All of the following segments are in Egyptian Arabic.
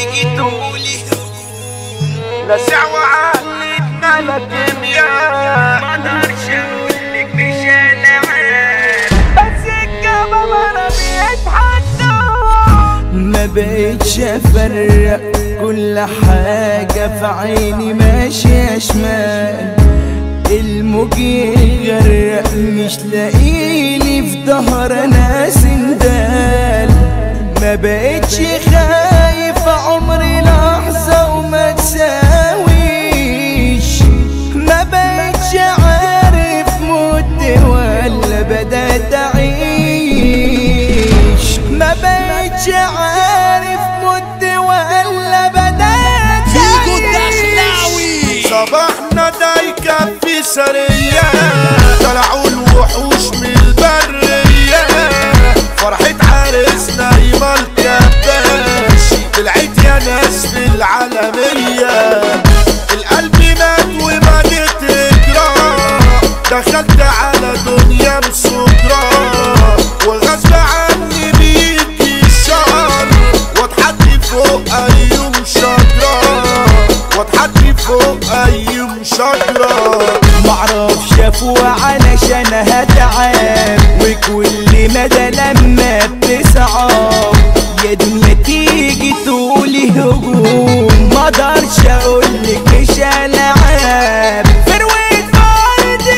تيجي تقولي لسع وعقلتنا لك كيمياء ما اقدرش اقولك مش انا عارف بس الجبل انا بيتحدى ما بقتش افرق كل حاجة في عيني ماشية شمال الموج يغرق مش لاقيلي في ظهر انا سندال ما بقتش خايف عمري لحظة وما تساويش ما بقتش عارف مت ولا بدأت أعيش ما بقتش عارف مت ولا بدأت فيجو أعيش الدخلاوي صباحنا ده يكفي سرية طلعوا الوحوش من البرية فرحة عريسنا يما الكباش طلعت يا ناس في العالمية القلب مات وماتت اجراه دخلت على دنيا مسكرة وغصب عني بيجي الشر واتحدي فوق ايوم شجرة واتحدي فوق ايوم شجرة معرفش افوق علشان هتعب وكل مدى لما بتصعب يا دنيا تيجي تقولي هجوم ما اقدرش اقولك مش العاب فرويت فردي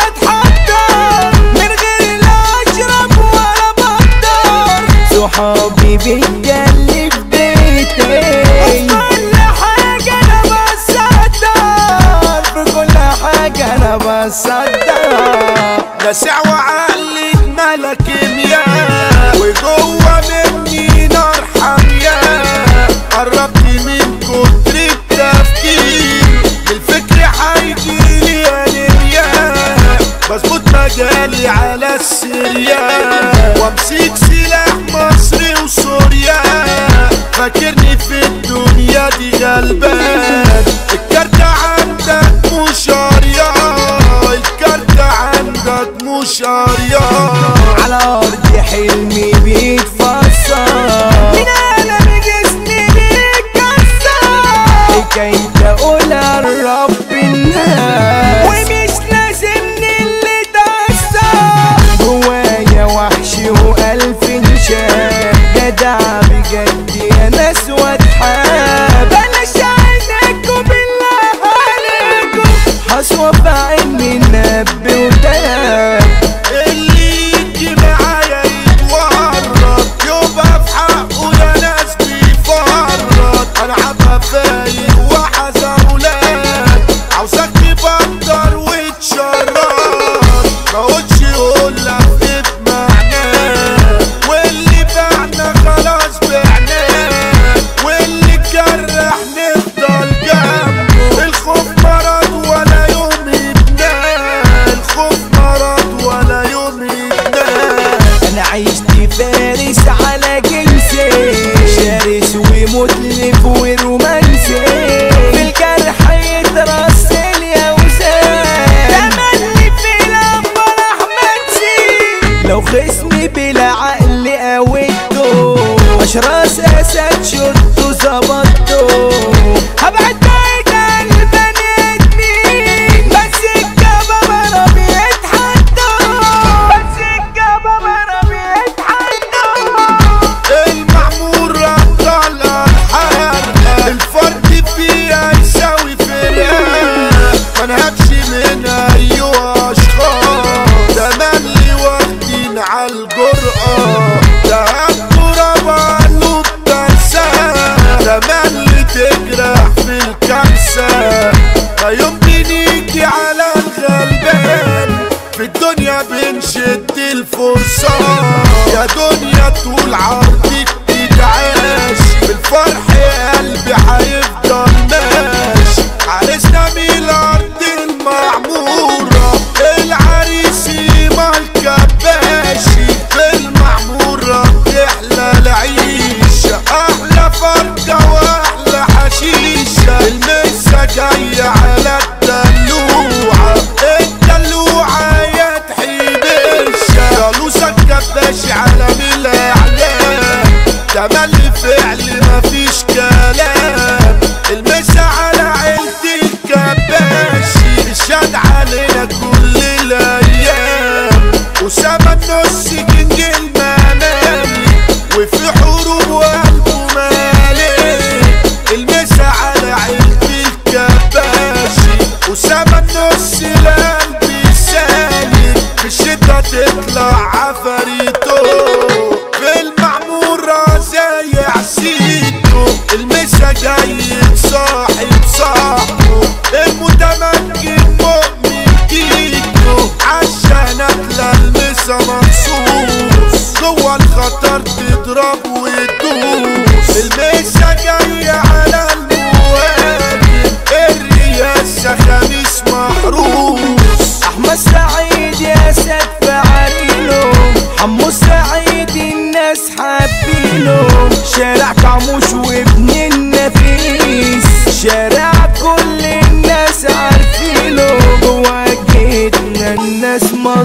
وبتحضر من غير لا اشرب ولا بقدر صحابي بيتكلم في بيتي كل حاجة انا بصدر في كل حاجة انا بصدر لسع وعقلي ملك كيمياء وجوه مني نار حامية قربت من كتر التفكير الفكر هيجيلي انيميا بظبط مجالي على السريا وامسك سلاح مصري وسوريا فاكرني في الدنيا دي غلبان الكارت عندك مشاريا الكارت عندك مشاريا على ارض حلمي بيتفسر من الم جسمي بيتكسر حكاية اقولها لرب الناس ومش لازمني اللي تأثر جوايا وحش والف انشاء جدع بجد يا ناس واتحاب بلاش عينكم بالله عليكم حصوة في عيني النب وتاب اللي يجي معايا يتورط يبقى في حقه يا ناس بيفرط انا عبها فايق وحزولات عاوزك تبطل وتشرط ما قلتش يقولك ايه معناه واللي بعنا خلاص بعناه واللي جرح نفضل جنبه الخوف مرض ولا يوم يتنام الخوف مرض ولا يوم يتنام انا عشت فارس على جنسي شرس ومتلف ورومانسي في الجرح يترسل يا وسام تملي في الانبار احمد سي لو خصمي بلا عقل قويته اشراس اسد شرطه ظبطته هبعد بعيد عن البني ادمين بس الجبل انا بيتحدى بس الجبل انا بيتحدى المعمور ابطال الحرب الفرد فيها يساوي فرقان منهكش من ايها اشخاص تملي واخدين على الجرأة ده التراب عنه بتنسى تملي تجرح في الكنسة ما يمكن يجي على الغلبان في الدنيا بنشد الفرصة يا دنيا طول عرضك تتعاش بالفرح قلبي هيفضل ماشي عرسنا من الأرض المعمورة العريس ما الكباشي في المعمورة بتحلى العيشة أحلى فرقة وأحلى حشيشة المسا جاية على الدلوعة الدلوعة يا تحيب الشا جالوسك بالفعل مفيش كلام المسا على عيلتي الكباشي الشاد علينا كل الايام وسما النص كينج المنامي وفي حروب وقلبه مالي المسا على عيلتي الكباشي وسما النص لقلبي سالك في الشتا تطلع عفاريته في المعمورة زي عسيته المسا جاي صاحب صاحبه المتمكن مؤمن جيته عشان اكل المسا مخصوص جوا الخطر تضرب وتدوس المسا جاي على المواجب الرياسة خميس محروس احمد سعيد يا سد فعرينه حمو سعيد الناس حابينه شارع كعموش وابن النفيس شارع كل الناس عارفينه جوا جيتنا الناس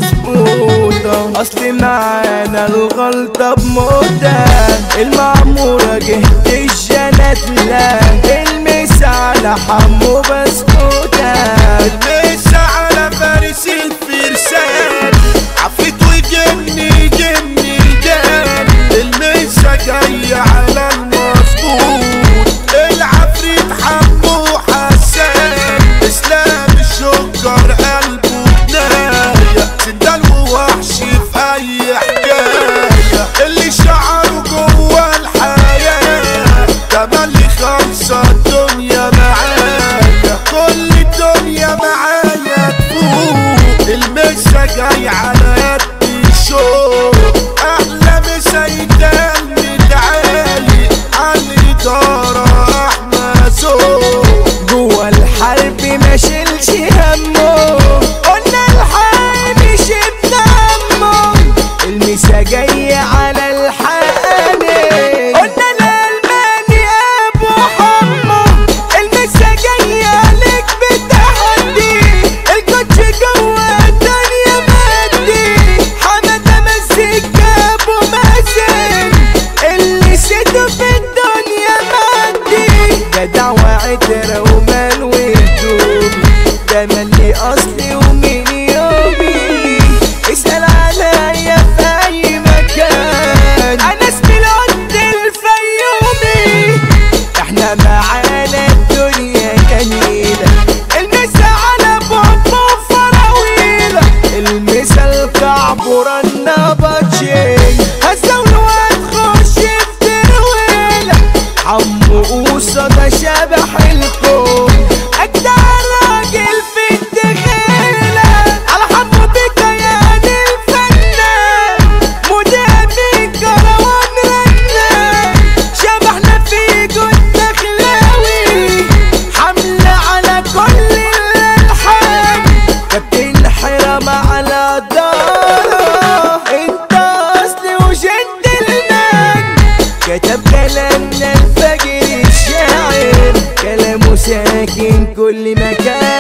مظبوطة اصل معانا الغلطة بموتة المعمورة جهة الجنات لا المس على حمو بسكوتة المسا على فارس الفرسان عفريت وجني جني الجان المسا جاي على المظبوط العفريت حمو حسان اسلام الشكر قلبه بناية سندال ووحش في اي حكاية اللي شعره جوه الحياة تملي خالصة الدنيا معايا كل الدنيا معايا تفوق المسا جاي على قد الشوق احلى مسا يتقال متعالي على الادارة احمى ذوق جوا الحرب ما شيلش همه قلنا الحرب شبنا همه المسا جاي على الحامي قلنا الالماني ابو حمو المسا جاي عليك بتحدي الكوتش جوا الدنيا مادي حمد مسك ابو مازن اللي سيده في الدنيا مادي جدع وعترة ومال وهدومي ده ملي اصلي ومن يومي اسأل عليا في اي مكان انا اسمي العد الفيومي احنا معانا الدنيا جميلة المسا على بابا فراويلة المسا الكعبورة النبطشي هزول وهتخش في ترويلة حمو قوصة ده شبح الكون أجدع راجل في الدخيلة على حمو بكيان الفنان مدام كروان رنان شبحنا في جد دخلاوي حملة على كل الألحان كابتن حرام على داره انت اصلي وجنتلمان كتب كلامنا الفجر الشاعر كلامه ساكن كل مكان